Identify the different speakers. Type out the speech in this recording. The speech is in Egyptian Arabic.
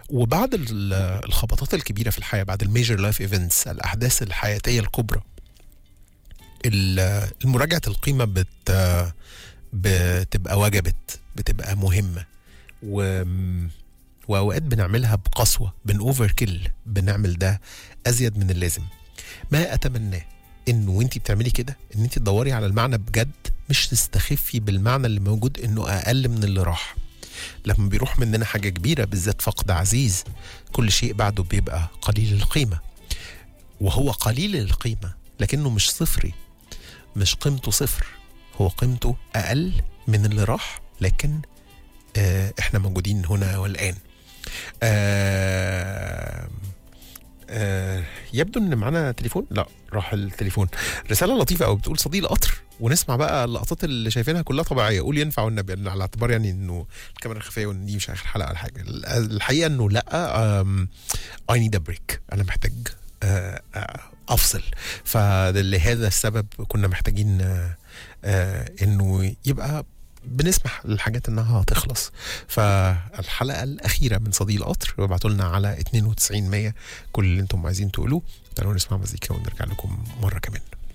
Speaker 1: وبعد ال- الخبطات الكبيره في الحياه بعد الميجر لايف ايفنتس الاحداث الحياتيه الكبرى ال- المراجعه القيمه بت بتبقى وجبت بتبقى مهمه و واوقات بنعملها بقسوه بن اوفر كيل بنعمل ده ازيد من اللازم ما اتمناه انه وانت بتعملي كده ان انت تدوري على المعنى بجد مش تستخفي بالمعنى اللي موجود انه اقل من اللي راح لما بيروح مننا حاجه كبيره بالذات فقد عزيز كل شيء بعده بيبقى قليل القيمه وهو قليل القيمه لكنه مش صفري مش قيمته صفر هو قيمته اقل من اللي راح لكن آه احنا موجودين هنا والان آه آه يبدو ان معانا تليفون لا راح التليفون رساله لطيفه قوي بتقول صديق القطر ونسمع بقى اللقطات اللي شايفينها كلها طبيعيه قول ينفع والنبي يعني على اعتبار يعني انه الكاميرا الخفيه وان دي مش اخر حلقه ولا حاجه الحقيقه انه لا اي نيد ا بريك انا محتاج آه، آه، افصل فلهذا السبب كنا محتاجين آه، آه، انه يبقى بنسمح للحاجات انها تخلص فالحلقه الاخيره من صديق القطر ابعتوا لنا على 92 100 كل اللي انتم عايزين تقولوه تعالوا نسمع مزيكا ونرجع لكم مره كمان